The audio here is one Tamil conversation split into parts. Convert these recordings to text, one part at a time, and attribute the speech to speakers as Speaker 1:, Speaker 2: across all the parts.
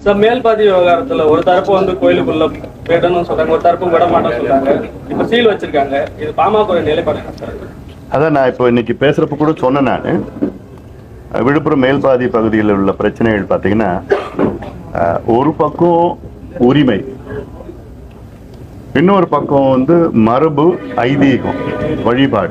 Speaker 1: சார் மேல்பாதி விவகாரத்துல ஒரு தரப்பு வந்து கோயிலுக்குள்ள விடணும்னு சொல்றாங்க ஒரு தரப்பு விட மாட்டோம்னு சொல்றாங்க இப்ப சீல் வச்சிருக்காங்க இது பாமக நிலைப்பாடு என்ன சார்
Speaker 2: அதான் நான் இப்போ இன்னைக்கு பேசுறப்ப கூட சொன்னேன் நான் விழுப்புரம் மேல்பாதி பகுதியில் உள்ள பிரச்சனைகள் பார்த்தீங்கன்னா அஹ், ஒரு பக்கம் உரிமை இன்னொரு பக்கம் வந்து மரபு ஐதீகம் வழிபாடு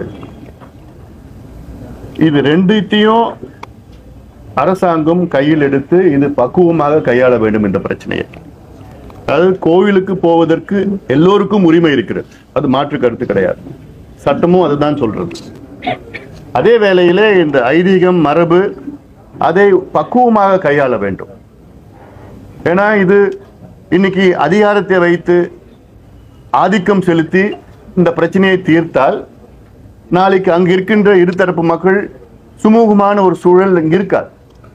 Speaker 2: இது ரெண்டுத்தையும் அரசாங்கம் கையில் எடுத்து இது பக்குவமாக கையாள வேண்டும் என்ற பிரச்சனையை அதாவது கோவிலுக்கு போவதற்கு எல்லோருக்கும் உரிமை இருக்கிறது அது மாற்று கருத்து கிடையாது சட்டமும் அதுதான் சொல்றது அதே வேளையிலே இந்த ஐதீகம் மரபு அதை பக்குவமாக கையாள வேண்டும் ஏன்னா இது இன்னைக்கு அதிகாரத்தை வைத்து ஆதிக்கம் செலுத்தி இந்த பிரச்சனையை தீர்த்தால் நாளைக்கு அங்க இருக்கின்ற இருதரப்பு மக்கள் சுமூகமான ஒரு சூழல் இங்க இருக்காது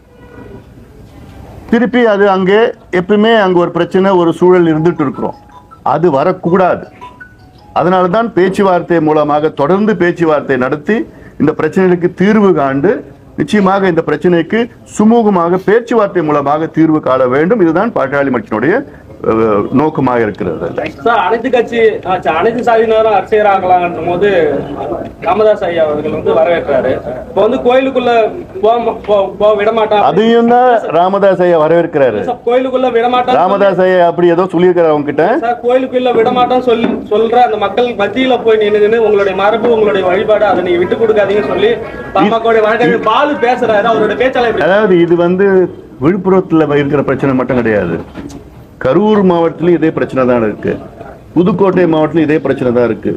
Speaker 2: திருப்பி அது அங்கே எப்பவுமே அங்க ஒரு பிரச்சனை ஒரு சூழல் இருந்துட்டு இருக்கிறோம் அது வரக்கூடாது அதனால தான் பேச்சுவார்த்தை மூலமாக தொடர்ந்து பேச்சுவார்த்தை நடத்தி இந்த பிரச்சனைகளுக்கு தீர்வு காண்டு நிச்சயமாக இந்த பிரச்சனைக்கு சுமூகமாக பேச்சுவார்த்தை மூலமாக தீர்வு காண வேண்டும் இதுதான் பாட்டாளி மக்களுடைய அஹ், நோக்கமாக இருக்கிறது
Speaker 1: சார் அனைத்து கட்சி ஆ, அனைத்து சாதியினரும் அரசியர் ஆகலாம்ன்ற போது ராமதாஸ் ஐயா அவர்கள் வந்து வரவேற்றாரு இப்ப வந்து கோயிலுக்குள்ள போக போ- போக விட மாட்டான்
Speaker 2: அதையும் தான் ராமதாஸ் ஐயா வரவேற்கிறாரு
Speaker 1: சார், கோயிலுக்குள்ள விட மாட்டான்
Speaker 2: ராமதாஸ் ஐயா அப்படி ஏதோ சொல்லியிருக்கிறார் அவங்க கிட்ட
Speaker 1: சார் கோயிலுக்குள்ள விட மாட்டோம் சொல்லி சொல்ற அந்த மக்கள் மத்தியில போய் நின்னு உங்களுடைய மரபு உங்களுடைய வழிபாடு அதை நீங்க விட்டு கொடுக்காதீங்கன்னு சொல்லி பாமக வழக்கறிஞர் பாலு பேசுறாரு அவரோட பேச்சாளர் எப்படி
Speaker 2: அதாவது இது வந்து விழுப்புரத்துல இருக்கிற பிரச்சனை மட்டும் கிடையாது கரூர் மாவட்டத்திலும் இதே பிரச்சனை தான் இருக்கு புதுக்கோட்டை மாவட்டத்திலும் இதே பிரச்சனை தான் இருக்கு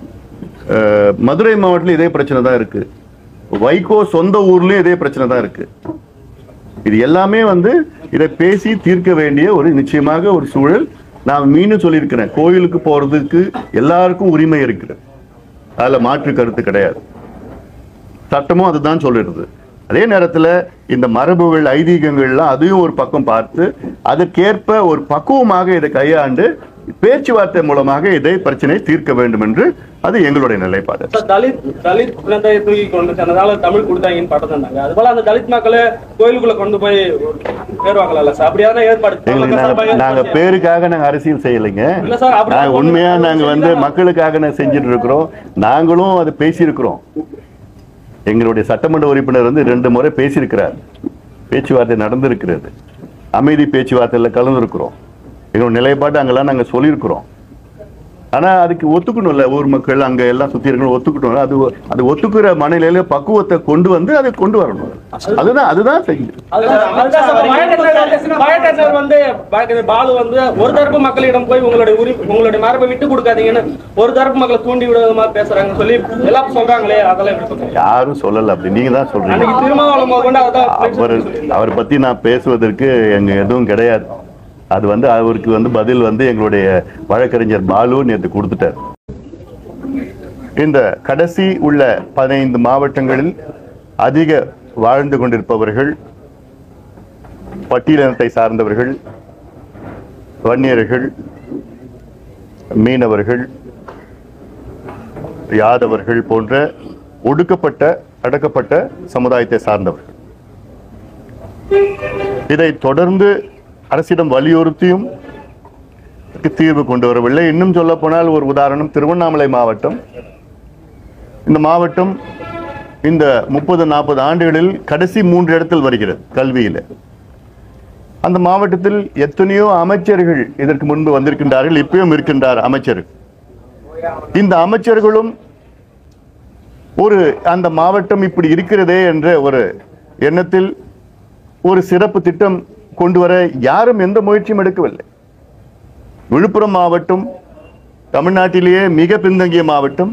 Speaker 2: அஹ், மதுரை மாவட்டத்திலும் இதே பிரச்சனை தான் இருக்கு வைகோ சொந்த ஊர்லயும் இதே பிரச்சனை தான் இருக்கு இது எல்லாமே வந்து இதை பேசி தீர்க்க வேண்டிய ஒரு நிச்சயமாக ஒரு சூழல் நான் மீண்டும் சொல்லியிருக்கிறேன் கோயிலுக்கு போறதுக்கு எல்லாருக்கும் உரிமை இருக்கிறது அதுல மாற்று கருத்து கிடையாது சட்டமும் அதுதான் சொல்லிடுது அதே நேரத்துல இந்த மரபுகள் ஐதீகங்கள்லாம் அதையும் ஒரு பக்கம் பார்த்து அதற்கேற்ப ஒரு பக்குவமாக இதை கையாண்டு பேச்சுவார்த்தை மூலமாக இதை பிரச்சனையை தீர்க்க வேண்டும் என்று அது எங்களுடைய நிலைப்பாடு
Speaker 1: சார் தலித் தலித் குழந்தைய தூக்கி கொண்டு சென்றதால தமிழ் கொடுத்தாங்கன்னு படம் தந்தாங்க அது போல அந்த தலித் மக்களை கோயிலுக்குள்ள கொண்டு போய் பேர் வாங்கலாம்ல சார் அப்படியான ஏற்பாடு
Speaker 2: எங்களுக்கு நாங்க நாங்க பேருக்காக நாங்க அரசியல் செய்யலைங்க
Speaker 1: இல்ல சார், அப்படி
Speaker 2: நாங்க
Speaker 1: ஒண்ணு-
Speaker 2: உண்மையா
Speaker 1: ஒண்ணு
Speaker 2: நாங்க வந்து
Speaker 1: செஞ்சுதான்
Speaker 2: மக்களுக்காக நாங்க செஞ்சுட்டு இருக்கிறோம் நாங்களும் அதை பேசியிருக்கிறோம் எங்களுடைய சட்டமன்ற உறுப்பினர் வந்து ரெண்டு முறை பேசியிருக்கிறார் பேச்சுவார்த்தை நடந்திருக்கிறது அமைதி பேச்சுவார்த்தையில கலந்துருக்கிறோம் எங்களோட நிலைப்பாடு அங்கெல்லாம் நாங்க சொல்லியிருக்கிறோம் ஆனா அதுக்கு ஒத்துக்கணும்ல ஊர் மக்கள் அங்க எல்லாம் சுத்தி இருக்கணும் ஒத்துக்கணும் அது அது ஒத்துக்கிற மனநிலையில பக்குவத்தை கொண்டு வந்து அதை கொண்டு வரணும் அதுதான் அதுதான் செய்யுது
Speaker 1: வழக்கறிஞர் வந்து வழக்கறிஞர் பாலு வந்து ஒரு தரப்பு மக்களிடம் போய் உங்களுடைய உரி உங்களுடைய மரபை விட்டு கொடுக்காதீங்கன்னு ஒரு தரப்பு மக்களை தூண்டி விடுற மாதிரி பேசுறாங்கன்னு சொல்லி எல்லாம் சொல்றாங்களே அதெல்லாம் எப்படி சொல்றீங்க?
Speaker 2: யாரும் சொல்லல அப்படி நீங்க தான் சொல்றீங்க
Speaker 1: அன்னைக்கு திருமாவளவன் முதற்கொண்டு அதான்
Speaker 2: அவர் அவரை பத்தி நான் பேசுவதற்கு எங்க எதுவும் கிடையாது அது வந்து அவருக்கு வந்து பதில் வந்து எங்களுடைய வழக்கறிஞர் பாலு நேற்று கொடுத்துட்டார் இந்த கடைசி உள்ள பதினைந்து மாவட்டங்களில் அதிக வாழ்ந்து கொண்டிருப்பவர்கள் பட்டியலினத்தை சார்ந்தவர்கள் வன்னியர்கள் மீனவர்கள் யாதவர்கள் போன்ற ஒடுக்கப்பட்ட அடக்கப்பட்ட சமுதாயத்தை சார்ந்தவர்கள் இதை தொடர்ந்து அரசிடம் வலியுறுத்தியும் இதுக்கு தீர்வு கொண்டு வரவில்லை இன்னும் சொல்ல போனால் ஒரு உதாரணம் திருவண்ணாமலை மாவட்டம் இந்த மாவட்டம் இந்த முப்பது நாற்பது ஆண்டுகளில் கடைசி மூன்று இடத்தில் வருகிறது கல்வியில அந்த மாவட்டத்தில் எத்தனையோ அமைச்சர்கள் இதற்கு முன்பு வந்திருக்கின்றார்கள் இப்பயும் இருக்கின்றார் அமைச்சர் இந்த அமைச்சர்களும் ஒரு அந்த மாவட்டம் இப்படி இருக்கிறதே என்ற ஒரு எண்ணத்தில் ஒரு சிறப்பு திட்டம் கொண்டு வர யாரும் எந்த முயற்சியும் எடுக்கவில்லை விழுப்புரம் மாவட்டம் தமிழ்நாட்டிலேயே மிக பின்தங்கிய மாவட்டம்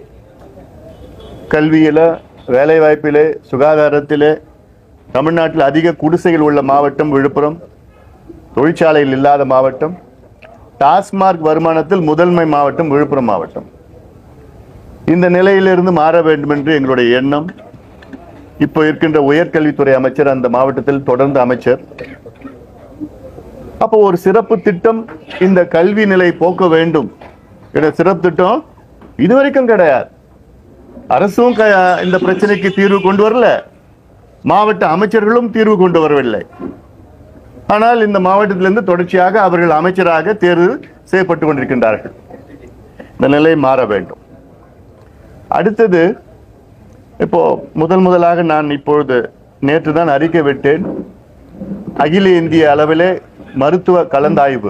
Speaker 2: கல்வியில வேலைவாய்ப்பிலே சுகாதாரத்திலே தமிழ்நாட்டில் அதிக குடிசைகள் உள்ள மாவட்டம் விழுப்புரம் தொழிற்சாலைகள் இல்லாத மாவட்டம் டாஸ்மார்க் வருமானத்தில் முதன்மை மாவட்டம் விழுப்புரம் மாவட்டம் இந்த நிலையிலிருந்து மாற வேண்டும் என்று எங்களுடைய எண்ணம் இப்போ இருக்கின்ற உயர்கல்வித்துறை அமைச்சர் அந்த மாவட்டத்தில் தொடர்ந்து அமைச்சர் அப்போ ஒரு சிறப்பு திட்டம் இந்த கல்வி நிலை போக்க வேண்டும் என்ற சிறப்பு திட்டம் இதுவரைக்கும் கிடையாது அரசும் க- இந்த பிரச்சனைக்கு தீர்வு கொண்டு வரல மாவட்ட அமைச்சர்களும் தீர்வு கொண்டு வரவில்லை ஆனால் இந்த மாவட்டத்திலிருந்து தொடர்ச்சியாக அவர்கள் அமைச்சராக தேர்வு செய்யப்பட்டு கொண்டிருக்கின்றார்கள் இந்த நிலை மாற வேண்டும் அடுத்தது இப்போ முதல் முதலாக நான் இப்பொழுது நேற்று தான் அறிக்கை விட்டேன் அகில இந்திய அளவிலே மருத்துவ கலந்தாய்வு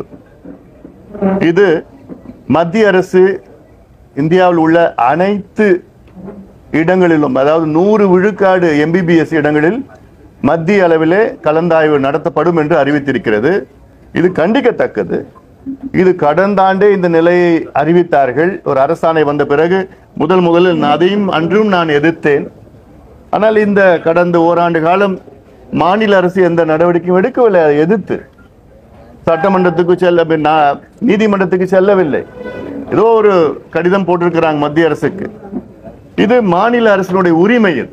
Speaker 2: இது மத்திய அரசு இந்தியாவில் உள்ள அனைத்து இடங்களிலும் அதாவது நூறு விழுக்காடு எம்பிபிஎஸ் இடங்களில் மத்திய அளவிலே கலந்தாய்வு நடத்தப்படும் என்று அறிவித்திருக்கிறது இது கண்டிக்கத்தக்கது இது கடந்த ஆண்டே இந்த நிலையை அறிவித்தார்கள் ஒரு அரசாணை வந்த பிறகு முதல் முதலில் நான் அதையும் அன்றும் நான் எதிர்த்தேன் ஆனால் இந்த கடந்த ஓராண்டு காலம் மாநில அரசு எந்த நடவடிக்கையும் எடுக்கவில்லை அதை எதிர்த்து சட்டமன்றத்துக்கு செல்ல நான் நீதிமன்றத்துக்கு செல்லவில்லை ஏதோ ஒரு கடிதம் போட்டிருக்கிறாங்க மத்திய அரசுக்கு இது மாநில அரசினுடைய உரிமை இது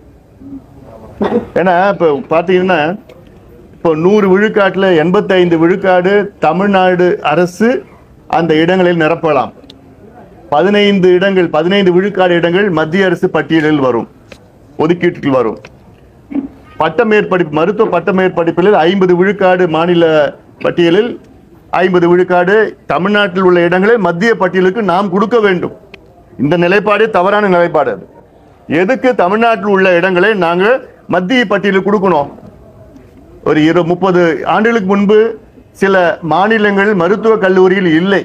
Speaker 2: ஏன்னா இப்ப பாத்தீங்கன்னா இப்போ நூறு விழுக்காட்டுல எண்பத்தைந்து விழுக்காடு தமிழ்நாடு அரசு அந்த இடங்களில் நிரப்பலாம் பதினைந்து இடங்கள் பதினைந்து விழுக்காடு இடங்கள் மத்திய அரசு பட்டியலில் வரும் ஒதுக்கீட்டில் வரும் பட்ட மேற்படிப்பு மருத்துவ பட்ட மேற்படிப்பில் ஐம்பது விழுக்காடு மாநில பட்டியலில் ஐம்பது விழுக்காடு தமிழ்நாட்டில் உள்ள இடங்களை மத்திய பட்டியலுக்கு நாம் கொடுக்க வேண்டும் இந்த நிலைப்பாடே தவறான நிலைப்பாடு அது எதுக்கு தமிழ்நாட்டில் உள்ள இடங்களை நாங்க மத்திய பட்டியலுக்கு கொடுக்கணும் ஒரு இரு முப்பது ஆண்டுகளுக்கு முன்பு சில மாநிலங்கள் மருத்துவக் கல்லூரியில் இல்லை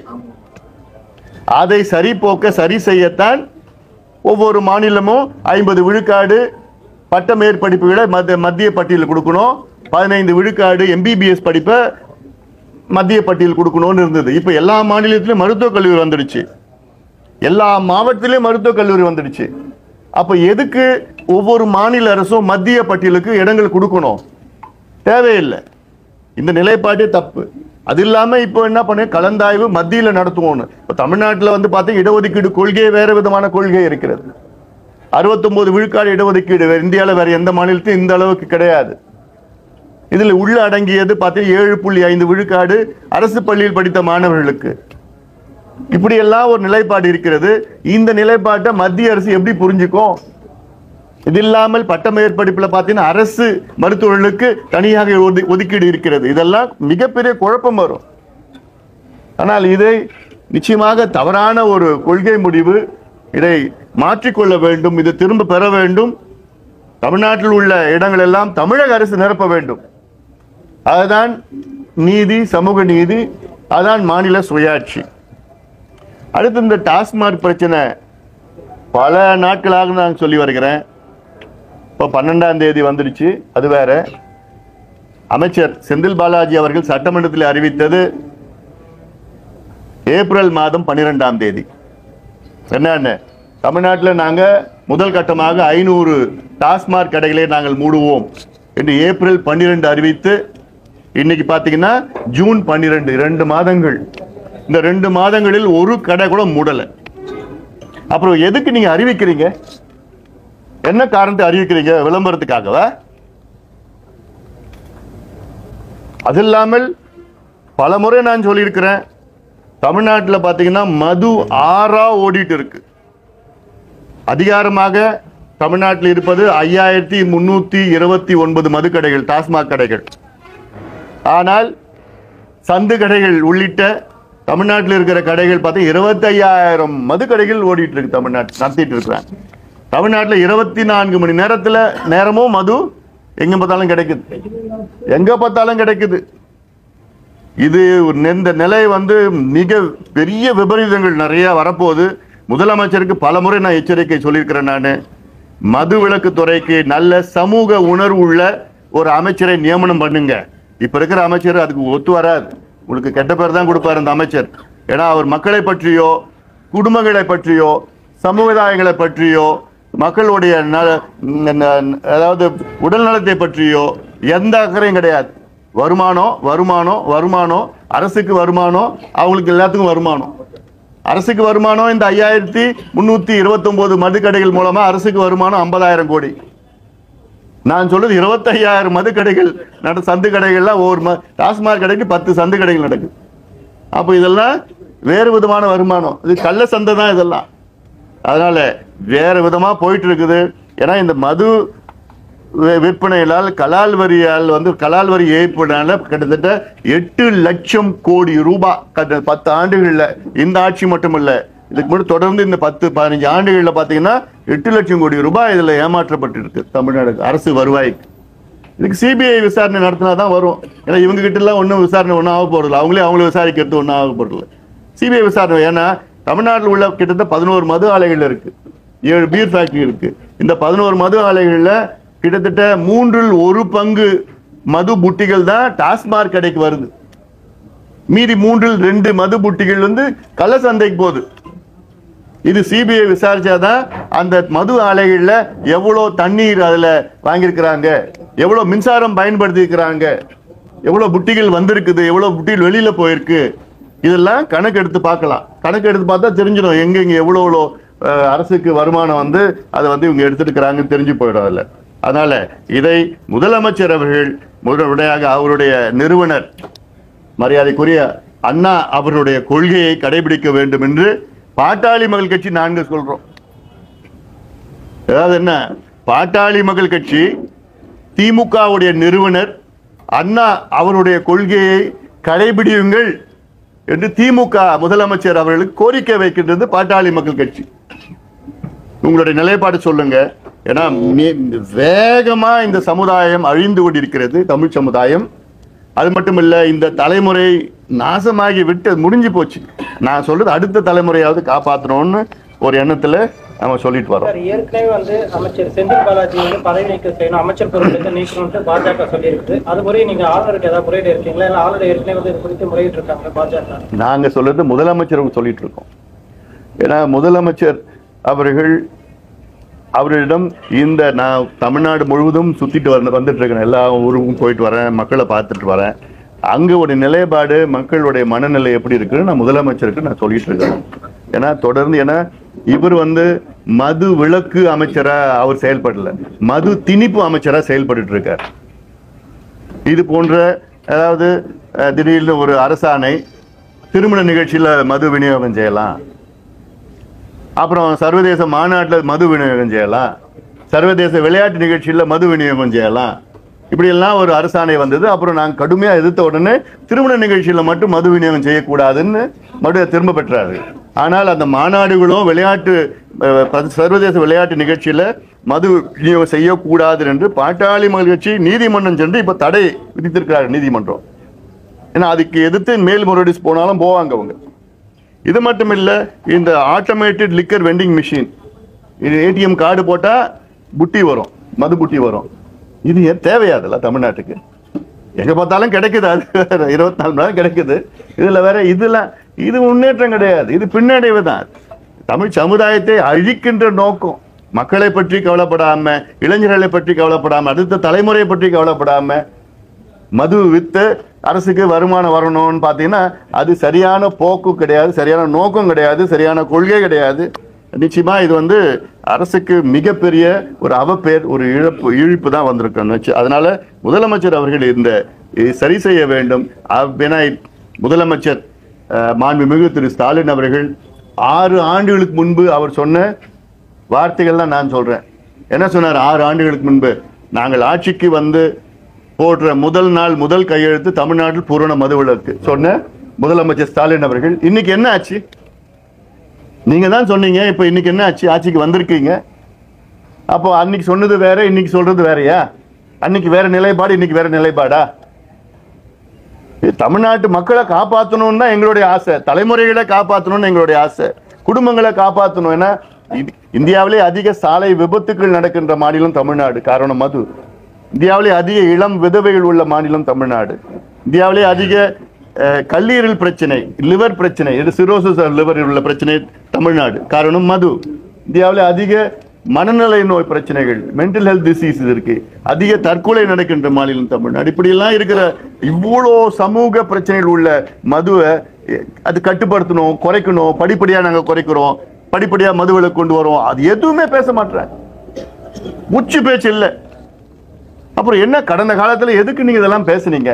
Speaker 2: அதை சரி போக்க சரி செய்யத்தான் ஒவ்வொரு மாநிலமும் ஐம்பது விழுக்காடு பட்ட மேற்படிப்புகளை மத்திய மத்திய பட்டியல் கொடுக்கணும் பதினைந்து விழுக்காடு எம்பிபிஎஸ் படிப்பை மத்திய பட்டியல் கொடுக்கணும்னு இருந்தது இப்போ எல்லா மாநிலத்திலும் மருத்துவக் கல்லூரி வந்துடுச்சு எல்லா மாவட்டத்திலும் மருத்துவக் கல்லூரி வந்துடுச்சு அப்ப எதுக்கு ஒவ்வொரு மாநில அரசும் மத்திய பட்டியலுக்கு இடங்கள் கொடுக்கணும் தேவையில்லை இந்த நிலைப்பாடே தப்பு அது இல்லாம இப்போ என்ன பண்ண கலந்தாய்வு மத்தியில நடத்துவோம்னு இப்போ தமிழ்நாட்டுல வந்து பார்த்தா இடஒதுக்கீடு கொள்கையே வேற விதமான கொள்கை இருக்கிறது 69 விழுக்காடு இடஒதுக்கீடு வேற இந்தியால வேற எந்த மாநிலத்திலும் இந்த அளவுக்கு கிடையாது இதுல உள்ள அடங்கியது பார்த்தீங்கன்னா ஏழு புள்ளி ஐந்து விழுக்காடு அரசு பள்ளியில் படித்த மாணவர்களுக்கு இப்படி எல்லாம் ஒரு நிலைப்பாடு இருக்கிறது இந்த நிலைப்பாட்டை மத்திய அரசு எப்படி புரிஞ்சுக்கும் இது இல்லாமல் பட்ட மேற்படிப்புல பார்த்தீங்கன்னா அரசு மருத்துவர்களுக்கு தனியாக ஒது- ஒதுக்கீடு இருக்கிறது இதெல்லாம் மிகப்பெரிய குழப்பம் வரும் ஆனால் இதை நிச்சயமாக தவறான ஒரு கொள்கை முடிவு இதை மாற்றிக்கொள்ள வேண்டும் இதை திரும்ப பெற வேண்டும் தமிழ்நாட்டில் உள்ள இடங்கள் எல்லாம் தமிழக அரசு நிரப்ப வேண்டும் அதுதான் நீதி சமூக நீதி அதான் மாநில சுயாட்சி அடுத்து இந்த டாஸ்மாக் பிரச்சனை பல நாட்களாக நான் சொல்லி வருகிறேன் இப்போ பன்னெண்டாம் தேதி வந்துடுச்சு அது வேற அமைச்சர் செந்தில் பாலாஜி அவர்கள் சட்டமன்றத்தில் அறிவித்தது ஏப்ரல் மாதம் பன்னிரெண்டாம் தேதி என்னன்னு தமிழ்நாட்டில் நாங்க முதல் கட்டமாக ஐநூறு டாஸ்மாக் கடைகளை நாங்கள் மூடுவோம் என்று ஏப்ரல் பன்னிரெண்டு அறிவித்து இன்னைக்கு பார்த்தீங்கன்னா ஜூன் பன்னிரெண்டு ரெண்டு மாதங்கள் இந்த ரெண்டு மாதங்களில் ஒரு கடை கூட மூடல அப்புறம் எதுக்கு நீங்க அறிவிக்கிறீங்க என்ன காரணத்தை அறிவிக்கிறீங்க விளம்பரத்துக்காகவா அது இல்லாமல் பல முறை நான் சொல்லியிருக்கிறேன் தமிழ்நாட்டில் பார்த்தீங்கன்னா மது ஆறா ஓடிட்டு இருக்கு அதிகாரமாக தமிழ்நாட்டில் இருப்பது ஐயாயிரத்தி முன்னூத்தி இருபத்தி ஒன்பது மது கடைகள் டாஸ்மாக் கடைகள் ஆனால் சந்து கடைகள் உள்ளிட்ட தமிழ்நாட்டில் இருக்கிற கடைகள் பார்த்தா இருபத்தையாயிரம் மது கடைகள் ஓடிட்டு இருக்கு தமிழ்நாட்டு நடத்திட்டு இருக்கிறாங்க தமிழ்நாட்டில் இருபத்தி நான்கு மணி நேரத்துல நேரமும் மது எங்க பார்த்தாலும் கிடைக்குது எங்க பார்த்தாலும் கிடைக்குது இது ஒரு இந்த நிலை வந்து மிக பெரிய விபரீதங்கள் நிறைய வரப்போகுது முதலமைச்சருக்கு பல முறை நான் எச்சரிக்கை சொல்லியிருக்கிறேன் நான் மது விலக்கு துறைக்கு நல்ல சமூக உணர்வு உள்ள ஒரு அமைச்சரை நியமனம் பண்ணுங்க இப்ப இருக்கிற அமைச்சர் அதுக்கு ஒத்து வராது உங்களுக்கு கெட்ட பேர் தான் கொடுப்பாரு அந்த அமைச்சர் ஏன்னா அவர் மக்களை பற்றியோ குடும்பங்களை பற்றியோ சமுதாயங்களை பற்றியோ மக்களுடைய நல- ந- ந- அதாவது உடல் நலத்தை பற்றியோ எந்த அக்கறையும் கிடையாது வருமானம் வருமானம் வருமானம் அரசுக்கு வருமானம் அவங்களுக்கு எல்லாத்துக்கும் வருமானம் அரசுக்கு வருமானம் இந்த ஐயாயிரத்தி முன்னூத்தி இருபத்தி ஒன்பது மதுக்கடைகள் மூலமா அரசுக்கு வருமானம் ஐம்பதாயிரம் கோடி நான் சொல்றது இருபத்தையாயிரம் மதுக்கடைகள் நட சந்து கடைகள்லாம் ஒவ்வொரு ம- டாஸ்மாக் கடைக்கு பத்து சந்து கடைகள் நடக்குது அப்போ இதெல்லாம் வேறு விதமான வருமானம் இது கள்ள சந்தை தான் இதெல்லாம் அதனால வேற விதமா போயிட்டு இருக்குது ஏன்னா இந்த மது வி- விற்பனையால் கலால் வரியால் வந்து கலால் வரி ஏய்ப்பினால கிட்டத்தட்ட எட்டு லட்சம் கோடி ரூபாய் கடந்த பத்து ஆண்டுகள்ல இந்த ஆட்சி மட்டும் இல்ல இதுக்கு முன்னாடி தொடர்ந்து இந்த பத்து பதினஞ்சு ஆண்டுகள்ல பாத்தீங்கன்னா எட்டு லட்சம் கோடி ரூபாய் இதுல ஏமாற்றப்பட்டு இருக்கு தமிழ்நாடு அரசு வருவாய்க்கு இதுக்கு சிபிஐ விசாரணை நடத்தினா தான் வரும் ஏன்னா இவங்க கிட்ட எல்லாம் ஒன்றும் விசாரணை ஒன்றும் ஆக போறதில்ல அவங்களே அவங்கள விசாரிக்கிறது ஒன்றும் ஆக போறதில்ல சிபிஐ விசாரணை ஏன்னா தமிழ்நாட்டில் உள்ள கிட்டத்தட்ட பதினோரு மது ஆலைகள் இருக்கு ஏழு பீர் ஃபேக்டரி இருக்கு இந்த பதினோரு மது ஆலைகள்ல கிட்டத்தட்ட மூன்றில் ஒரு பங்கு மது புட்டிகள் தான் டாஸ்மாக் கடைக்கு வருது மீதி மூன்றில் ரெண்டு மது புட்டிகள் வந்து கள்ள சந்தைக்கு போகுது இது சிபிஐ விசாரிச்சாதான் அந்த மது ஆலைகள்ல எவ்வளவு தண்ணீர் அதுல வாங்கியிருக்கிறாங்க எவ்வளவு மின்சாரம் பயன்படுத்தி இருக்கிறாங்க எவ்வளவு புட்டிகள் வந்திருக்குது எவ்வளவு புட்டிகள் வெளியில போயிருக்கு இதெல்லாம் கணக்கு எடுத்து பார்க்கலாம் கணக்கு எடுத்து பார்த்தா தெரிஞ்சிடும் எங்க இங்க எவ்வளவு எவ்வளோ அஹ், அரசுக்கு வருமானம் வந்து அதை வந்து இவங்க எடுத்துருக்கிறாங்கன்னு தெரிஞ்சு போயிடும் அதுல அதனால இதை முதலமைச்சர் அவர்கள் முதலுடையாக அவருடைய நிறுவனர் மரியாதைக்குரிய அண்ணா அவருடைய கொள்கையை கடைபிடிக்க வேண்டும் என்று பாட்டாளி மக்கள் கட்சி நான்கு சொல்றோம் அதாவது என்ன பாட்டாளி மக்கள் கட்சி திமுகவுடைய நிறுவனர் அண்ணா அவருடைய கொள்கையை கடைபிடியுங்கள் என்று திமுக முதலமைச்சர் அவர்களுக்கு கோரிக்கை வைக்கின்றது பாட்டாளி மக்கள் கட்சி உங்களுடைய நிலைப்பாடு சொல்லுங்க ஏன்னா மி- வேகமா இந்த சமுதாயம் அழிந்து கொண்டிருக்கிறது தமிழ் சமுதாயம் அது மட்டும் இல்ல இந்த தலைமுறை நாசமாகி விட்டு முடிஞ்சு போச்சு நான் சொல்றது அடுத்த தலைமுறையாவது காப்பாற்றணும்னு ஒரு எண்ணத்துல நம்ம சொல்லிட்டு வரோம்
Speaker 3: சார் ஏற்கனவே வந்து அமைச்சர் செந்தில் பாலாஜி வந்து பதவி நீக்கம் செய்யணும் அமைச்சர் பொறுப்பிலிருந்து நீக்கணும்னு பாஜக சொல்லியிருக்குது அது முறை நீங்க ஆளுநருக்கு ஏதாவது முறையீடு இருக்கீங்களா இல்ல ஆளுநர் ஏற்கனவே வந்து இது குறித்து முறையிட்டு இருக்காங்க பாஜக
Speaker 2: நாங்க சொல்றது முதலமைச்சருக்கு சொல்லிட்டு இருக்கோம் ஏன்னா முதலமைச்சர் அவர்கள் அவரிடம் இந்த நான் தமிழ்நாடு முழுவதும் சுத்திட்டு வர வந்துட்டு இருக்கேன் எல்லா ஊருக்கும் போயிட்டு வரேன் மக்களை பார்த்துட்டு வரேன் அங்க ஒரு நிலைப்பாடு மக்களுடைய மனநிலை எப்படி இருக்குன்னு நான் முதலமைச்சருக்கு நான் சொல்லிட்டு இருக்கேன் ஏன்னா தொடர்ந்து ஏன்னா இவர் வந்து மது விலக்கு அமைச்சரா அவர் செயல்படல மது திணிப்பு அமைச்சரா செயல்பட்டு இருக்கார் இது போன்ற அதாவது அஹ், திடீர்னு ஒரு அரசாணை திருமண நிகழ்ச்சியில மது விநியோகம் செய்யலாம் அப்புறம் சர்வதேச மாநாட்டில் மது விநியோகம் செய்யலாம் சர்வதேச விளையாட்டு நிகழ்ச்சியில மது விநியோகம் செய்யலாம் இப்படி எல்லாம் ஒரு அரசாணை வந்தது அப்புறம் நாங்கள் கடுமையா எதிர்த்த உடனே திருமண நிகழ்ச்சியில மட்டும் மது விநியோகம் செய்யக்கூடாதுன்னு மறுபடியும் திரும்ப பெற்றாரு ஆனால் அந்த மாநாடுகளும் விளையாட்டு அஹ், ப- சர்வதேச விளையாட்டு நிகழ்ச்சியில மது விநியோகம் செய்யக்கூடாது என்று பாட்டாளி மக்கள் கட்சி நீதிமன்றம் சென்று இப்ப தடை விதித்திருக்கிறார் நீதிமன்றம் ஏன்னா அதுக்கு எதிர்த்து மேல்முறையீடு போனாலும் போவாங்க அவங்க இது மட்டும் இல்ல இந்த ஆட்டோமேட்டட் லிக்கர் வெண்டிங் மிஷின் இது ஏடிஎம் கார்டு போட்டா புட்டி வரும் மது புட்டி வரும் இது ஏன் தேவையாதுல்ல தமிழ்நாட்டுக்கு எங்க பார்த்தாலும் கிடைக்குது அது வேற. இருபத்தி நாலு மணி நேரம் கிடைக்குது இதுல வேற இதெல்லாம் இது முன்னேற்றம் கிடையாது இது பின்னடைவு தான் தமிழ் சமுதாயத்தை அழிக்கின்ற நோக்கம் மக்களை பற்றி கவலைப்படாம இளைஞர்களை பற்றி கவலைப்படாம அடுத்த தலைமுறையை பற்றி கவலைப்படாம மது வித்து அரசுக்கு வருமானம் வரணும்னு பார்த்தீங்கன்னா அது சரியான போக்கு கிடையாது சரியான நோக்கம் கிடையாது சரியான கொள்கை கிடையாது நிச்சயமா இது வந்து அரசுக்கு மிகப்பெரிய ஒரு அவப்பேர் ஒரு இழப்பு இழிப்பு தான் வந்திருக்கும் நிச்சய- அதனால முதலமைச்சர் அவர்கள் இந்த இதை சரி செய்ய வேண்டும் அப்படின்னா முதலமைச்சர் அஹ், மாண்புமிகு திரு ஸ்டாலின் அவர்கள் ஆறு ஆண்டுகளுக்கு முன்பு அவர் சொன்ன வார்த்தைகள் தான் நான் சொல்றேன் என்ன சொன்னார் ஆறு ஆண்டுகளுக்கு முன்பு நாங்கள் ஆட்சிக்கு வந்து போடுற முதல் நாள் முதல் கையெழுத்து தமிழ்நாட்டில் பூரண மதுவிலக்கு சொன்ன முதலமைச்சர் ஸ்டாலின் அவர்கள் இன்னைக்கு என்ன ஆச்சு நீங்க தான் சொன்னீங்க இப்ப இன்னைக்கு என்ன ஆச்சு ஆட்சிக்கு வந்திருக்கீங்க அப்போ அன்னைக்கு சொன்னது வேற இன்னைக்கு சொல்றது வேறயா அன்னைக்கு வேற நிலைப்பாடு இன்னைக்கு வேற நிலைப்பாடா இது தமிழ்நாட்டு மக்களை காப்பாற்றணும்னு தான் எங்களுடைய ஆசை தலைமுறைகளை காப்பாற்றணும்னு எங்களுடைய ஆசை குடும்பங்களை காப்பாற்றணும் ஏன்னா இது- இந்தியாவிலே அதிக சாலை விபத்துக்கள் நடக்கின்ற மாநிலம் தமிழ்நாடு காரணம் மது இந்தியாவிலே அதிக இளம் விதவைகள் உள்ள மாநிலம் தமிழ்நாடு இந்தியாவிலே அதிக அஹ், கல்லீரல் பிரச்சனை லிவர் பிரச்சனை இது சிரோசிஸ் லிவர் உள்ள பிரச்சனை தமிழ்நாடு காரணம் மது இந்தியாவிலே அதிக மனநல நோய் பிரச்சனைகள் மென்டல் ஹெல்த் டிசீஸ் இருக்கு அதிக தற்கொலை நடக்கின்ற மாநிலம் தமிழ்நாடு இப்படி எல்லாம் இருக்கிற இவ்வளோ சமூக பிரச்சனைகள் உள்ள மதுவை எ, அது கட்டுப்படுத்தணும் குறைக்கணும் படிப்படியா நாங்க குறைக்கிறோம் படிப்படியா மதுவில கொண்டு வரோம் அது எதுவுமே பேச மாட்டேன் உச்சி பேச்சு இல்லை அப்புறம் என்ன கடந்த காலத்துல எதுக்கு நீங்க இதெல்லாம் பேசுனீங்க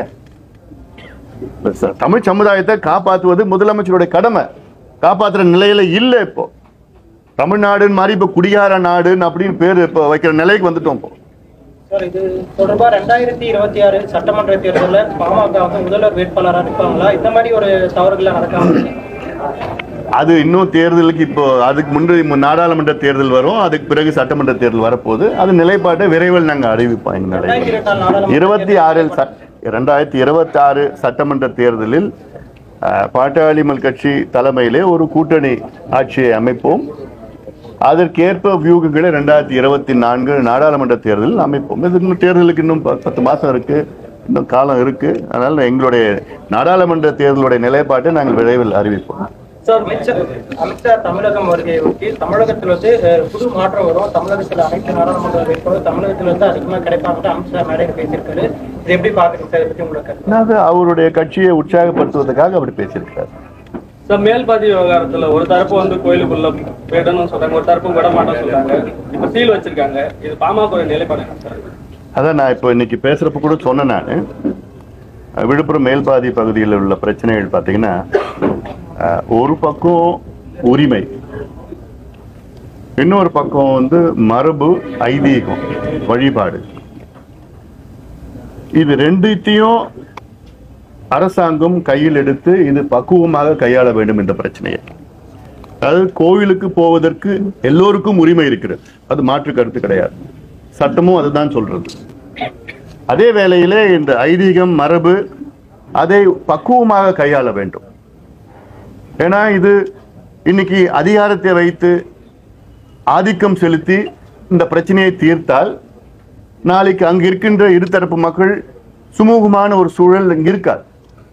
Speaker 2: ச- தமிழ் சமுதாயத்தை காப்பாற்றுவது முதலமைச்சருடைய கடமை காப்பாத்துற நிலையில இல்லை இப்போ தமிழ்நாடுன்னு மாதிரி இப்போ குடிகார நாடுன்னு அப்படின்னு பேர் இப்போ வைக்கிற நிலைக்கு வந்துட்டோம் இப்போ
Speaker 3: சார் இது தொடர்பா ரெண்டாயிரத்தி இருபத்தி ஆறு சட்டமன்ற தேர்தலில் பாமக வந்து முதல்வர் வேட்பாளராக இருப்பாங்களா இந்த மாதிரி ஒரு தவறுகளை நடக்காம
Speaker 2: அது இன்னும் தேர்தலுக்கு இப்போ அதுக்கு முன்னாடி மு- நாடாளுமன்ற தேர்தல் வரும் அதுக்கு பிறகு சட்டமன்ற தேர்தல் வரப்போகுது அது நிலைப்பாட்டை விரைவில் நாங்கள் அறிவிப்போம் எங்க
Speaker 3: ரெண்டாயிரத்தி
Speaker 2: நிலைப்பாடு
Speaker 3: இருபத்தி நாலு நாடாளுமன்ற
Speaker 2: இருபத்தி ஆறில் ரெண்டாயிரத்தி இருபத்தி ஆறு சட்டமன்ற தேர்தலில் அஹ், பாட்டாளிமல் கட்சி தலைமையிலே ஒரு கூட்டணி ஆட்சியை அமைப்போம் அதற்கேற்ப வியூகங்களை ரெண்டாயிரத்தி இருபத்தி நான்கு நாடாளுமன்ற தேர்தலில் அமைப்போம் இது இன்னும் தேர்தலுக்கு இன்னும் ப- பத்து மாசம் இருக்கு இன்னும் காலம் இருக்கு அதனால எங்களுடைய நாடாளுமன்ற தேர்தலுடைய நிலைப்பாட்டை நாங்கள் விரைவில் அறிவிப்போம்
Speaker 1: சார்
Speaker 3: அமைச்சர் அமித்ஷா தமிழகம் வருகையை ஒட்டி தமிழகத்தில் வந்து அஹ், புது மாற்றம் வரும் தமிழகத்தில் அனைத்து நாடாளுமன்ற வேட்பாளர் தமிழகத்தில் வந்து அதிகமாக கிடைப்பாங்க அமித்ஷா மேடையில் பேசியிருக்காரு இது எப்படி பாக்குறீங்க சார் இதை பத்தி உங்களுக்கு கருத்து?
Speaker 2: அது அவருடைய கட்சியை உற்சாகப்படுத்துவதற்காக அப்படி பேசியிருக்கிறார்
Speaker 1: சார் மேல்பாதி விவகாரத்துல ஒரு தரப்பு வந்து கோயிலுக்குள்ள போயிடணும்னு சொல்றாங்க ஒரு தரப்பு விட மாட்டோம்னு சொல்றாங்க இப்ப சீல் வச்சிருக்காங்க இது பாமக நிலைப்பாடு என்ன சார்
Speaker 2: அதான் நான் இப்போ இன்னைக்கு பேசுறப்ப கூட சொன்னேன் நான் விழுப்புரம் மேல்பாதி பகுதியில் உள்ள பிரச்சனைகள் பார்த்தீங்கன்னா அஹ், ஒரு பக்கம் உரிமை இன்னொரு பக்கம் வந்து மரபு ஐதீகம் வழிபாடு இது ரெண்டுத்தையும் அரசாங்கம் கையில் எடுத்து இது பக்குவமாக கையாள வேண்டும் என்ற பிரச்சனையை அதாவது கோவிலுக்கு போவதற்கு எல்லோருக்கும் உரிமை இருக்கிறது அது மாற்று கருத்து கிடையாது சட்டமும் அதுதான் சொல்றது அதே வேளையிலே இந்த ஐதீகம் மரபு அதை பக்குவமாக கையாள வேண்டும் ஏன்னா இது இன்னைக்கு அதிகாரத்தை வைத்து ஆதிக்கம் செலுத்தி இந்த பிரச்சனையை தீர்த்தால் நாளைக்கு அங்க இருக்கின்ற இருதரப்பு மக்கள் சுமூகமான ஒரு சூழல் இங்க இருக்காது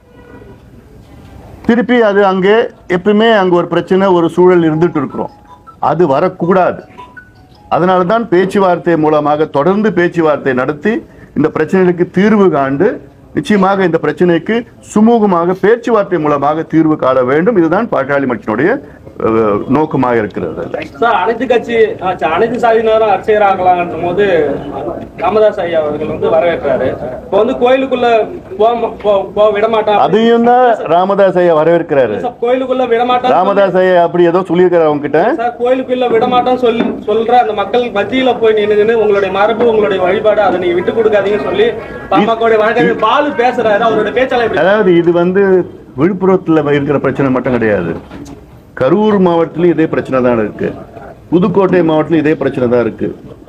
Speaker 2: திருப்பி அது அங்கே எப்பவுமே அங்க ஒரு பிரச்சனை ஒரு சூழல் இருந்துட்டு இருக்கிறோம் அது வரக்கூடாது அதனால தான் பேச்சுவார்த்தை மூலமாக தொடர்ந்து பேச்சுவார்த்தை நடத்தி இந்த பிரச்சனைகளுக்கு தீர்வு காண்டு நிச்சயமாக இந்த பிரச்சனைக்கு சுமூகமாக பேச்சுவார்த்தை மூலமாக தீர்வு காண வேண்டும் இதுதான் பாட்டாளி மக்களுடைய அஹ், நோக்கமாக இருக்கிறது
Speaker 1: சார் அனைத்து கட்சி ஆ, அனைத்து சாதியினரும் அர்ச்சகராகலான்ற போது ராமதாஸ் ஐயா அவர்கள் வந்து வரவேற்றாரு இப்போ வந்து கோயிலுக்குள்ள போக- போ- போக விட மாட்டான்
Speaker 2: அதையும் தான் ராமதாஸ் ஐயா வரவேற்கிறாரு
Speaker 1: சார், கோயிலுக்குள்ள விட மாட்டான்
Speaker 2: ராமதாஸ் ஐயா அப்படி ஏதோ சொல்லியிருக்காரு அவங்க கிட்ட
Speaker 1: சார் கோயிலுக்குள்ள விட மாட்டோம் சொல்லி சொல்ற அந்த மக்கள் மத்தியில போய் நின்னு உங்களுடைய மரபு உங்களுடைய வழிபாடு அதை நீங்க விட்டு கொடுக்காதீங்கன்னு சொல்லி பாமக வழக்கறிஞர் பாலு பேசுறாரு அவருடைய பேச்சாளர் எப்படி
Speaker 2: அதாவது இது வந்து விழுப்புரத்துல இருக்கிற பிரச்சனை மட்டும் கிடையாது கரூர் மாவட்டத்திலும் இதே பிரச்சனை தான் இருக்கு புதுக்கோட்டை மாவட்டத்திலும் இதே பிரச்சனை தான் இருக்கு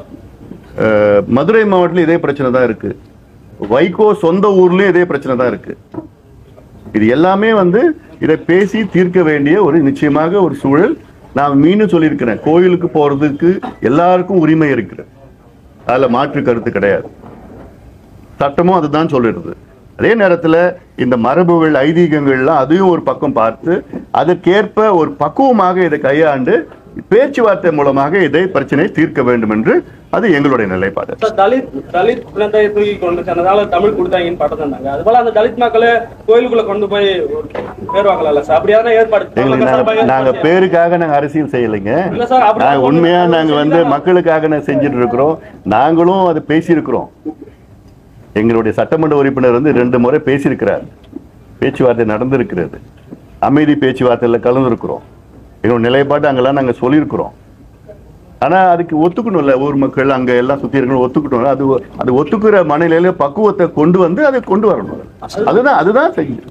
Speaker 2: அஹ், மதுரை மாவட்டத்திலும் இதே பிரச்சனை தான் இருக்கு வைகோ சொந்த ஊர்லயும் இதே பிரச்சனை தான் இருக்கு இது எல்லாமே வந்து இதை பேசி தீர்க்க வேண்டிய ஒரு நிச்சயமாக ஒரு சூழல் நான் மீண்டும் சொல்லியிருக்கிறேன் கோயிலுக்கு போறதுக்கு எல்லாருக்கும் உரிமை இருக்குது அதுல மாற்று கருத்து கிடையாது சட்டமும் அதுதான் சொல்லிடுது அதே நேரத்துல இந்த மரபுகள் ஐதீகங்கள்லாம் அதையும் ஒரு பக்கம் பார்த்து அதற்கேற்ப ஒரு பக்குவமாக இதை கையாண்டு பேச்சுவார்த்தை மூலமாக இதை பிரச்சனையை தீர்க்க வேண்டும் என்று அது எங்களுடைய நிலைப்பாடு
Speaker 1: சார் தலித் தலித் குழந்தையை தூக்கி கொண்டு சென்றதால தமிழ் கொடுத்தாங்கன்னு படம் தந்தாங்க அது போல அந்த தலித் மக்களை கோயிலுக்குள்ள கொண்டு போய் பேர் வாங்கலாம்ல சார் அப்படியான ஏற்பாடு
Speaker 2: எங்களுக்கு நாங்க- நாங்க பேருக்காக நாங்க அரசியல் செய்யலைங்க
Speaker 1: இல்ல சார், அப்படி
Speaker 2: நாங்க
Speaker 1: தான்
Speaker 2: உண்மையா
Speaker 1: கொண்டு
Speaker 2: நாங்க வந்து
Speaker 1: செஞ்சா-
Speaker 2: மக்களுக்காக நாங்க செஞ்சுட்டு இருக்கிறோம் நாங்களும் அதை பேசியிருக்கிறோம் எங்களுடைய சட்டமன்ற உறுப்பினர் வந்து ரெண்டு முறை பேசியிருக்கிறார் பேச்சுவார்த்தை நடந்திருக்கிறது அமைதி பேச்சுவார்த்தையில கலந்துருக்கிறோம் எங்களோட நிலைப்பாடு அங்கெல்லாம் நாங்க சொல்லியிருக்கிறோம் ஆனா அதுக்கு ஒத்துக்கணும்ல ஊர் மக்கள் அங்க எல்லாம் சுத்தி இருக்கணும் ஒத்துக்கணும் அது அது ஒத்துக்கிற மனநிலையில பக்குவத்தை கொண்டு வந்து அதை கொண்டு வரணும் அதுதான் அதுதான் செய்யுது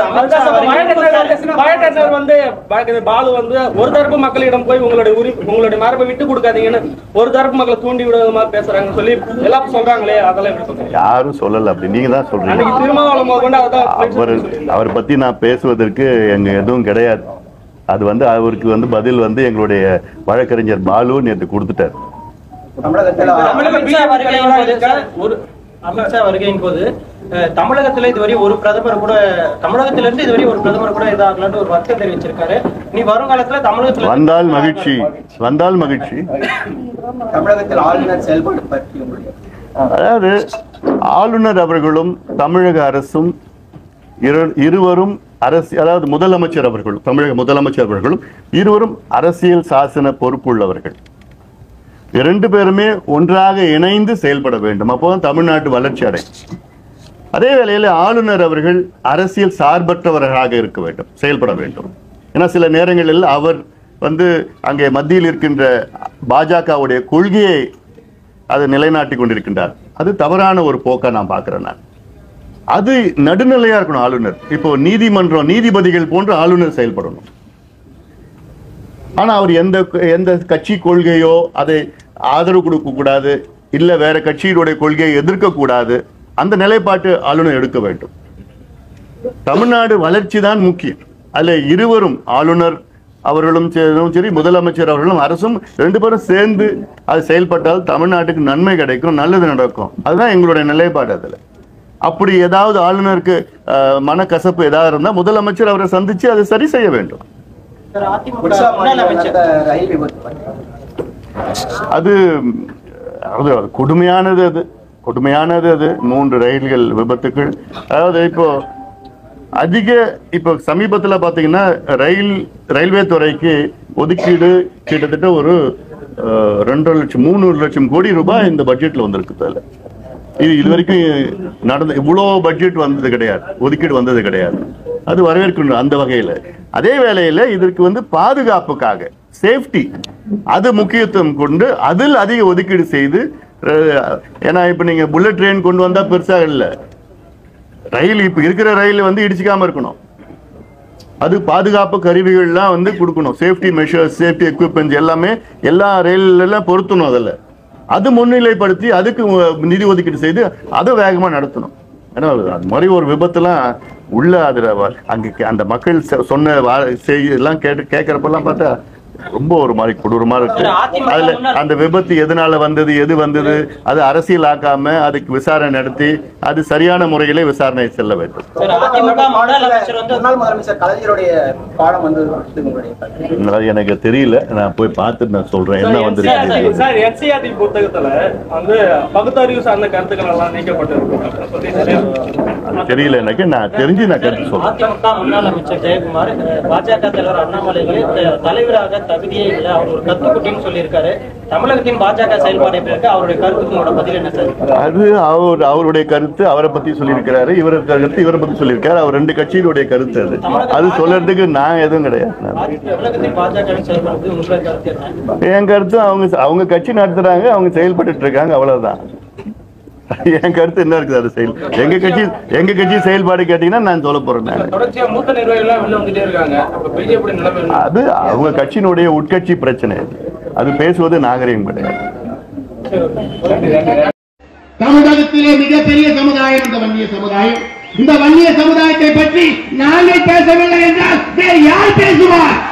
Speaker 1: வழக்கறிஞர் வந்து வழக்கறிஞர் பாலு வந்து ஒரு தரப்பு மக்களிடம் போய் உங்களுடைய உரி உங்களுடைய மரபை விட்டு கொடுக்காதீங்கன்னு ஒரு தரப்பு மக்களை தூண்டி விடுற மாதிரி பேசுறாங்கன்னு சொல்லி எல்லாம் சொல்றாங்களே அதெல்லாம் எப்படி சொல்றீங்க
Speaker 2: யாரும் சொல்லல அப்படி நீங்க தான் சொல்றீங்க
Speaker 1: அன்னைக்கு திருமாவளம் கொண்டு அதான்
Speaker 2: அவர் அவர் பத்தி நான் பேசுவதற்கு எங்க எதுவும் கிடையாது அது வந்து அவருக்கு வந்து பதில் வந்து எங்களுடைய வழக்கறிஞர் பாலு நேற்று கொடுத்துட்டார்
Speaker 3: அமித்ஷா வருகையின் போது சார், ஒரு அமித்ஷா வருகையின் போது அஹ், தமிழகத்துல இதுவரை ஒரு பிரதமர் கூட தமிழகத்துல இருந்து இதுவரை ஒரு பிரதமர் கூட இதாகலான்னு ஒரு வருத்தம் தெரிவிச்சிருக்காரு நீ வருங்காலத்துல தமிழகத்துல
Speaker 2: வந்தால் மகிழ்ச்சி வந்தால் மகிழ்ச்சி
Speaker 4: தமிழகத்தில் ஆளுநர் செயல்பாடு பற்றி உங்களுடைய
Speaker 2: அதாவது ஆளுநர் அவர்களும் தமிழக அரசும் இரு- இருவரும் அரசு அதாவது முதலமைச்சர் அவர்களும் தமிழக முதலமைச்சர் அவர்களும் இருவரும் அரசியல் சாசன பொறுப்புள்ளவர்கள் இரண்டு பேருமே ஒன்றாக இணைந்து செயல்பட வேண்டும் அப்போதான் தமிழ்நாட்டு வளர்ச்சி அடையும் அதே வேளையில் ஆளுநர் அவர்கள் அரசியல் சார்பற்றவர்களாக இருக்க வேண்டும் செயல்பட வேண்டும் ஏன்னா சில நேரங்களில் அவர் வந்து அங்கே மத்தியில் இருக்கின்ற பாஜகவுடைய கொள்கையை அதை நிலைநாட்டி கொண்டிருக்கின்றார் அது தவறான ஒரு போக்கா நான் பார்க்கிறேன் நான் அது நடுநிலையா இருக்கணும் ஆளுநர் இப்போ நீதிமன்றம் நீதிபதிகள் போன்று ஆளுநர் செயல்படணும் ஆனா அவர் எந்த எந்த கட்சி கொள்கையோ அதை ஆதரவு கொடுக்க கூடாது இல்ல வேற கட்சியினுடைய கொள்கையை எதிர்க்க கூடாது அந்த நிலைப்பாட்டு ஆளுநர் எடுக்க வேண்டும் தமிழ்நாடு வளர்ச்சி தான் முக்கியம் அதுல இருவரும் ஆளுநர் அவர்களும் சரி- சரி முதலமைச்சர் அவர்களும் அரசும் ரெண்டு பேரும் சேர்ந்து அது செயல்பட்டால் தமிழ்நாட்டுக்கு நன்மை கிடைக்கும் நல்லது நடக்கும் அதுதான் எங்களுடைய நிலைப்பாடு அதுல அப்படி ஏதாவது ஆளுநருக்கு அஹ், மனக்கசப்பு ஏதாவது இருந்தா முதலமைச்சர் அவரை சந்திச்சு அதை சரி செய்ய வேண்டும்
Speaker 3: சார் அதிமுக
Speaker 4: ஒடிசா
Speaker 3: முன்னாள்
Speaker 4: மாநிலம்
Speaker 3: அமைச்சர்
Speaker 4: நடந்த ரயில் விபத்து பற்றி
Speaker 2: அது அதாவது அது கொடுமையானது அது கொடுமையானது அது மூன்று ரயில்கள் விபத்துக்கள் அதாவது இப்போ அதிக இப்போ சமீபத்துல பாத்தீங்கன்னா ரயில் ரயில்வே துறைக்கு ஒதுக்கீடு கிட்டத்தட்ட ஒரு அஹ், ரெண்டரை லட்சம் மூணு லட்சம் கோடி ரூபாய் இந்த பட்ஜெட்ல வந்திருக்கு அதுல இது இது வரைக்கும் நடந்த இவ்வளோ பட்ஜெட் வந்தது கிடையாது ஒதுக்கீடு வந்தது கிடையாது அது வரவேற்கணும் அந்த வகையில அதே வேளையில இதற்கு வந்து பாதுகாப்புக்காக சேஃப்டி அது முக்கியத்துவம் கொண்டு அதில் அதிக ஒதுக்கீடு செய்து அஹ், ஏன்னா இப்ப நீங்க புல்லட் ட்ரெயின் கொண்டு வந்தா பெருசா இல்ல ரயில் இப்ப இருக்கிற ரயில் வந்து இடிச்சுக்காம இருக்கணும் அது பாதுகாப்பு கருவிகள்லாம் வந்து கொடுக்கணும் சேஃப்டி மெஷர்ஸ் சேஃப்டி எக்யூப்மெண்ட்ஸ் எல்லாமே எல்லா ரயில்லாம் பொருத்தணும் அதில் அது முன்னிலைப்படுத்தி அதுக்கு உ- நிதி ஒதுக்கீடு செய்து அதை வேகமா நடத்தணும் ஏன்னா அது மாதிரி ஒரு விபத்துலாம் உள்ள அதுல வ- அங்க கே- அந்த மக்கள் சொ- சொன்ன வா- செய்தி எல்லாம் கேட்டு கேட்கறப்பெல்லாம் பார்த்தா ரொம்ப ஒரு மாதிரி கொடூரமா இருக்கு
Speaker 3: சார், அதிமுக
Speaker 2: அதுல
Speaker 3: முன்னாள்
Speaker 2: அந்த விபத்து எதனால வந்தது எது வந்தது அது அரசியல் ஆக்காம அதுக்கு விசாரணை நடத்தி அது சரியான முறையிலே விசாரணை செல்ல வேண்டும்
Speaker 3: சார் அதிமுக முன்னாள் அமைச்சர் வந்து
Speaker 4: முன்னாள் முதலமைச்சர் கலைஞருடைய பாடம் வந்து உங்களுடைய கருத்து.
Speaker 2: அது எனக்கு தெரியல நான் போய் பார்த்துட்டு நான் சொல்றேன் என்ன வந்திருக்கு
Speaker 1: சார் என்சிஆர்டி புத்தகத்துல வந்து பகுத்தறிவு சார்ந்த கருத்துக்கள் எல்லாம் நீக்கப்பட்டிருக்கு அப்படின்னு சொல்லி நிறைய-
Speaker 2: தெரியல எனக்கு நான் தெரிஞ்சு நான் கருத்து சொல்றேன்
Speaker 3: அதிமுக முன்னாள் அமைச்சர் ஜெயக்குமார் அஹ், பாஜக தலைவர் அண்ணாமலைகளே த- தலைவராக தகுதியே இல்லை அவர் ஒரு கத்துக்குட்டின்னு சொல்லியிருக்காரு தமிழகத்தின் பாஜக செயல்பாடு எப்படி இருக்கு அவருடைய கருத்துக்கு உங்களோட பதில் என்ன சார்
Speaker 2: அது அவர் அவருடைய கருத்து அவரை பத்தி சொல்லியிருக்கிறாரு இவர கருத்து இவரை பத்தி சொல்லியிருக்காரு அவர் ரெண்டு கட்சியினுடைய கருத்து அது அது சொல்றதுக்கு நான் எதுவும் கிடையாது நான்
Speaker 3: தமிழகத்தின் பாஜகவின் செயல்பாடு உங்களுடைய கருத்து என்ன
Speaker 2: என் கருத்து அவங்க அவங்க கட்சி நடத்துறாங்க அவங்க செயல்பட்டு இருக்காங்க அவ்வளவுதான் என் கருத்து என்ன இருக்குது அது செயல் எங்க கட்சி எங்க கட்சி செயல்பாடு கேட்டீங்கன்னா நான் சொல்ல போறேன் நான்
Speaker 1: தொடர்ச்சியா மூத்த நிர்வாகிகள் எல்லாம் வெளில வந்துட்டே இருக்காங்க அப்ப பிஜேபி நிலைமை என்ன?
Speaker 2: அது அவங்க கட்சியினுடைய உட்கட்சி பிரச்சனை அது. அது பேசுவது நாகரிகம் கிடையாது
Speaker 5: தமிழகத்திலே மிகப்பெரிய சமுதாயம் இந்த வன்னிய சமுதாயம் இந்த வன்னிய சமுதாயத்தை பற்றி நாங்கள் பேசவில்லை என்றால் வேறு யார் பேசுவார்